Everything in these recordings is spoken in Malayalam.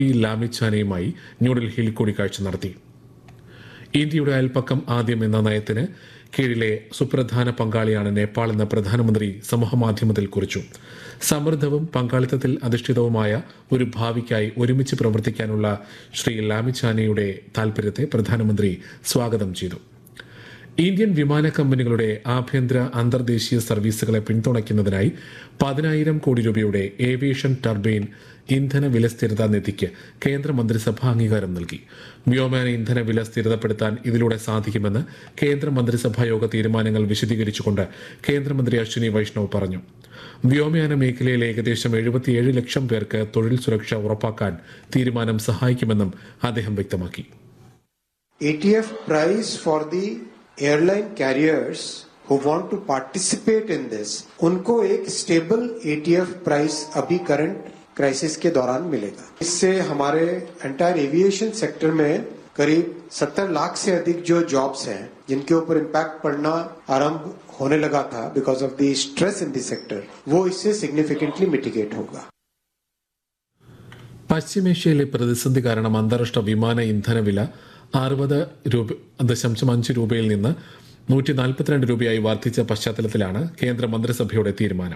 പി ലാമിച്ചാനയുമായി ന്യൂഡൽഹിയിൽ കൂടിക്കാഴ്ച നടത്തി ഇന്ത്യയുടെ അയൽപ്പക്കം ആദ്യം എന്ന നയത്തിന് കീഴിലെ സുപ്രധാന പങ്കാളിയാണ് നേപ്പാൾ എന്ന പ്രധാനമന്ത്രി സമൂഹമാധ്യമത്തിൽ കുറിച്ചു സമൃദ്ധവും പങ്കാളിത്തത്തിൽ അധിഷ്ഠിതവുമായ ഒരു ഭാവിക്കായി ഒരുമിച്ച് പ്രവർത്തിക്കാനുള്ള ശ്രീ ലാമിച്ചാനയുടെ താൽപര്യത്തെ പ്രധാനമന്ത്രി സ്വാഗതം ചെയ്തു ഇന്ത്യൻ വിമാന കമ്പനികളുടെ ആഭ്യന്തര അന്തർദേശീയ സർവീസുകളെ പിന്തുണയ്ക്കുന്നതിനായി പതിനായിരം കോടി രൂപയുടെ ഏവിയേഷൻ ടർബൈൻ ഇന്ധന വില സ്ഥിരതാ നിധിക്ക് കേന്ദ്ര മന്ത്രിസഭ അംഗീകാരം നൽകി വ്യോമയാന ഇന്ധന വില സ്ഥിരതപ്പെടുത്താൻ ഇതിലൂടെ സാധിക്കുമെന്ന് കേന്ദ്ര മന്ത്രിസഭാ യോഗ തീരുമാനങ്ങൾ വിശദീകരിച്ചുകൊണ്ട് കേന്ദ്രമന്ത്രി അശ്വിനി വൈഷ്ണവ് പറഞ്ഞു വ്യോമയാന മേഖലയിലെ ഏകദേശം എഴുപത്തിയേഴ് ലക്ഷം പേർക്ക് തൊഴിൽ സുരക്ഷ ഉറപ്പാക്കാൻ തീരുമാനം സഹായിക്കുമെന്നും അദ്ദേഹം വ്യക്തമാക്കി ATF price for the airline carriers who want to participate in this, उनको एक स्टेबल ATF प्राइस अभी करंट क्राइसिस के दौरान मिलेगा इससे हमारे एंटायर एविएशन सेक्टर में करीब 70 लाख से अधिक जो जॉब्स हैं जिनके ऊपर इम्पैक्ट पड़ना आरंभ होने लगा था because of the stress in the sector वो इससे सिग्निफिकेंटली मिटिगेट होगा പശ്ചിമേഷ്യയിലെ പ്രതിസന്ധി കാരണം അന്താരാഷ്ട്ര വിമാന ഇന്ധന വില അറുപത് രൂപ ദശാംശം അഞ്ച് രൂപയിൽ നിന്ന് നൂറ്റി നാൽപ്പത്തിരണ്ട് രൂപയായി വർദ്ധിച്ച പശ്ചാത്തലത്തിലാണ് കേന്ദ്ര മന്ത്രിസഭയുടെ തീരുമാനം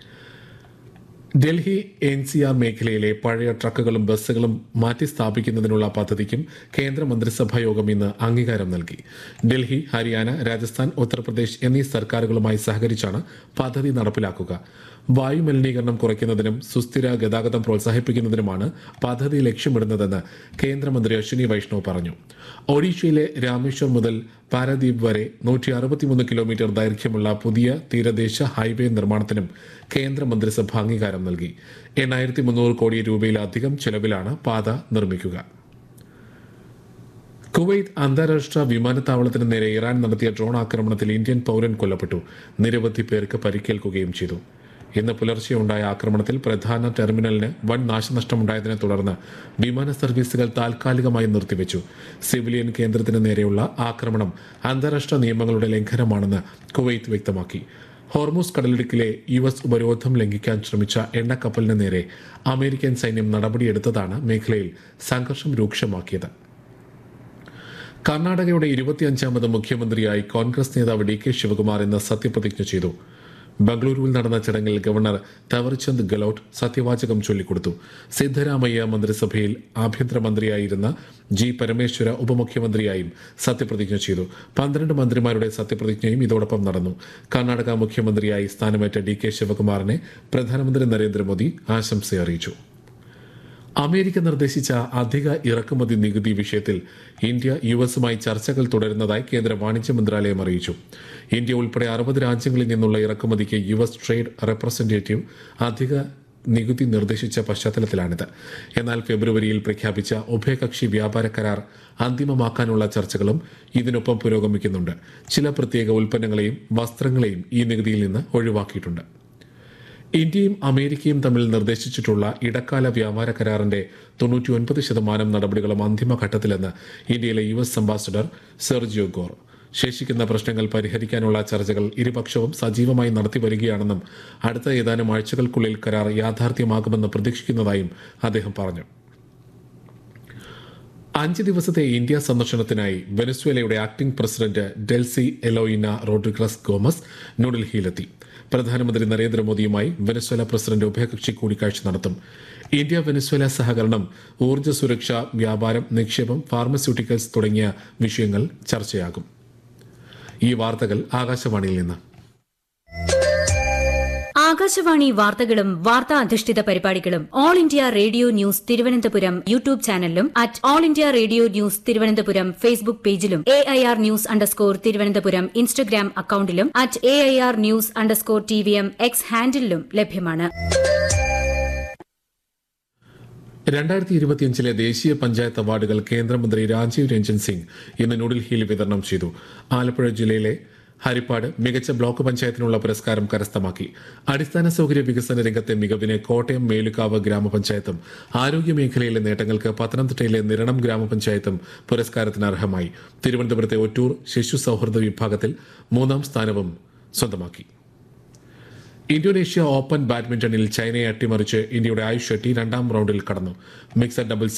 ഡൽഹി എൻ സി ആർ മേഖലയിലെ പഴയ ട്രക്കുകളും ബസ്സുകളും മാറ്റി സ്ഥാപിക്കുന്നതിനുള്ള പദ്ധതിക്കും കേന്ദ്ര മന്ത്രിസഭാ യോഗം ഇന്ന് അംഗീകാരം നൽകി ഡൽഹി ഹരിയാന രാജസ്ഥാൻ ഉത്തർപ്രദേശ് എന്നീ സർക്കാരുകളുമായി സഹകരിച്ചാണ് പദ്ധതി നടപ്പിലാക്കുക വായു മലിനീകരണം കുറയ്ക്കുന്നതിനും സുസ്ഥിര ഗതാഗതം പ്രോത്സാഹിപ്പിക്കുന്നതിനുമാണ് പദ്ധതി ലക്ഷ്യമിടുന്നതെന്ന് കേന്ദ്രമന്ത്രി അശ്വിനി വൈഷ്ണവ് പറഞ്ഞു ഒഡീഷയിലെ രാമേശ്വർ മുതൽ പാരദ്വീപ് വരെ നൂറ്റി അറുപത്തിമൂന്ന് കിലോമീറ്റർ ദൈർഘ്യമുള്ള പുതിയ തീരദേശ ഹൈവേ നിർമ്മാണത്തിനും കേന്ദ്ര മന്ത്രിസഭ അംഗീകാരം നൽകി എണ്ണായിരത്തി മുന്നൂറ് കോടി രൂപയിലധികം ചെലവിലാണ് പാത നിർമ്മിക്കുക കുവൈത്ത് അന്താരാഷ്ട്ര വിമാനത്താവളത്തിന് നേരെ ഇറാൻ നടത്തിയ ഡ്രോൺ ആക്രമണത്തിൽ ഇന്ത്യൻ പൗരൻ കൊല്ലപ്പെട്ടു നിരവധി പേർക്ക് പരിക്കേൽക്കുകയും ചെയ്തു ഇന്ന് പുലർച്ചെ ഉണ്ടായ ആക്രമണത്തിൽ പ്രധാന ടെർമിനലിന് വൻ നാശനഷ്ടമുണ്ടായതിനെ തുടർന്ന് വിമാന സർവീസുകൾ താൽക്കാലികമായി നിർത്തിവെച്ചു സിവിലിയൻ കേന്ദ്രത്തിന് നേരെയുള്ള ആക്രമണം അന്താരാഷ്ട്ര നിയമങ്ങളുടെ ലംഘനമാണെന്ന് കുവൈത്ത് വ്യക്തമാക്കി ഹോർമൂസ് കടലിടുക്കിലെ യു എസ് ഉപരോധം ലംഘിക്കാൻ ശ്രമിച്ച എണ്ണക്കപ്പലിന് നേരെ അമേരിക്കൻ സൈന്യം നടപടിയെടുത്തതാണ് മേഖലയിൽ സംഘർഷം രൂക്ഷമാക്കിയത് കർണാടകയുടെ ഇരുപത്തിയഞ്ചാമത് മുഖ്യമന്ത്രിയായി കോൺഗ്രസ് നേതാവ് ഡി കെ ശിവകുമാർ ഇന്ന് സത്യപ്രതിജ്ഞ ചെയ്തു ബംഗളൂരുവിൽ നടന്ന ചടങ്ങിൽ ഗവർണർ തവർചന്ദ് ഗെലോട്ട് സത്യവാചകം ചൊല്ലിക്കൊടുത്തു സിദ്ധരാമയ്യ മന്ത്രിസഭയിൽ ആഭ്യന്തരമന്ത്രിയായിരുന്ന ജി പരമേശ്വര ഉപമുഖ്യമന്ത്രിയായും സത്യപ്രതിജ്ഞ ചെയ്തു പന്ത്രണ്ട് മന്ത്രിമാരുടെ സത്യപ്രതിജ്ഞയും ഇതോടൊപ്പം നടന്നു കർണാടക മുഖ്യമന്ത്രിയായി സ്ഥാനമേറ്റ ഡി കെ ശിവകുമാറിനെ പ്രധാനമന്ത്രി നരേന്ദ്രമോദി ആശംസ അറിയിച്ചു അമേരിക്ക നിർദ്ദേശിച്ച അധിക ഇറക്കുമതി നികുതി വിഷയത്തിൽ ഇന്ത്യ യു എസുമായി ചർച്ചകൾ തുടരുന്നതായി കേന്ദ്ര വാണിജ്യ മന്ത്രാലയം അറിയിച്ചു ഇന്ത്യ ഉൾപ്പെടെ അറുപത് രാജ്യങ്ങളിൽ നിന്നുള്ള ഇറക്കുമതിക്ക് യു എസ് ട്രേഡ് റെപ്രസെന്റേറ്റീവ് അധിക നികുതി നിർദ്ദേശിച്ച പശ്ചാത്തലത്തിലാണിത് എന്നാൽ ഫെബ്രുവരിയിൽ പ്രഖ്യാപിച്ച ഉഭയകക്ഷി വ്യാപാര കരാർ അന്തിമമാക്കാനുള്ള ചർച്ചകളും ഇതിനൊപ്പം പുരോഗമിക്കുന്നുണ്ട് ചില പ്രത്യേക ഉൽപ്പന്നങ്ങളെയും വസ്ത്രങ്ങളെയും ഈ നികുതിയിൽ നിന്ന് ഒഴിവാക്കിയിട്ടുണ്ട് ഇന്ത്യയും അമേരിക്കയും തമ്മിൽ നിർദ്ദേശിച്ചിട്ടുള്ള ഇടക്കാല വ്യാപാര കരാറിന്റെ തൊണ്ണൂറ്റി ഒൻപത് ശതമാനം നടപടികളും അന്തിമഘട്ടത്തിലെന്ന് ഇന്ത്യയിലെ U S ambassador Sergio Gor ശേഷിക്കുന്ന പ്രശ്നങ്ങൾ പരിഹരിക്കാനുള്ള ചർച്ചകൾ ഇരുപക്ഷവും സജീവമായി നടത്തി വരികയാണെന്നും അടുത്ത ഏതാനും ആഴ്ചകൾക്കുള്ളിൽ കരാർ യാഥാർത്ഥ്യമാകുമെന്ന് പ്രതീക്ഷിക്കുന്നതായും അദ്ദേഹം പറഞ്ഞു അഞ്ച് ദിവസത്തെ ഇന്ത്യ സന്ദർശനത്തിനായി വെനസ്വേലയുടെ acting president Delcy Eloina Rodriguez Gomez ന്യൂഡൽഹിയിലെത്തി പ്രധാനമന്ത്രി നരേന്ദ്രമോദിയുമായി വെനസ്വേല പ്രസിഡന്റ് ഉഭയകക്ഷി കൂടിക്കാഴ്ച നടത്തും ഇന്ത്യ വെനസ്വേല സഹകരണം ഊർജ്ജ സുരക്ഷ വ്യാപാരം നിക്ഷേപം ഫാർമസ്യൂട്ടിക്കൽസ് തുടങ്ങിയ വിഷയങ്ങൾ ചർച്ചയാകും ഈ വാർത്തകൾ ആകാശവാണിയിൽ നിന്ന് ആകാശവാണി വാർത്തകളും വാർത്താ അധിഷ്ഠിത പരിപാടികളും All India Radio news Thiruvananthapuram YouTube ചാനലിലും at All India Radio news Thiruvananthapuram Facebook പേജിലും A I R news underscore Thiruvananthapuram Instagram അക്കൌണ്ടിലും at A I R news underscore T V M X ഹാൻഡിലും ലഭ്യമാണ് രണ്ടായിരത്തി ഇരുപത്തിയഞ്ചിലെ ദേശീയ പഞ്ചായത്ത് അവാർഡുകൾ കേന്ദ്രമന്ത്രി രാജീവ് രഞ്ജൻ സിംഗ് ഇന്ന് ന്യൂഡൽഹിയിൽ വിതരണം ചെയ്തു ആലപ്പുഴ ജില്ലയിലെ ഹരിപ്പാട് മികച്ച ബ്ലോക്ക് പഞ്ചായത്തിനുള്ള പുരസ്കാരം കരസ്ഥമാക്കി അടിസ്ഥാന സൗകര്യ വികസന രംഗത്തെ മികവിന് കോട്ടയം മേലുകാവ് ഗ്രാമപഞ്ചായത്തും ആരോഗ്യ മേഖലയിലെ നേട്ടങ്ങൾക്ക് പത്തനംതിട്ടയിലെ നിരണം ഗ്രാമപഞ്ചായത്തും പുരസ്കാരത്തിന് അർഹമായി തിരുവനന്തപുരത്തെ ഒറ്റൂർ ശിശു സൗഹൃദ വിഭാഗത്തിൽ മൂന്നാം സ്ഥാനവും സ്വന്തമാക്കി ഇന്തോനേഷ്യ ഓപ്പൺ ബാഡ്മിന്റണിൽ ചൈനയെ അട്ടിമറിച്ച് ഇന്ത്യയുടെ ആയുഷ് ഷെട്ടി രണ്ടാം റൌണ്ടിൽ കടന്നു മിക്സഡ് ഡബിൾസ്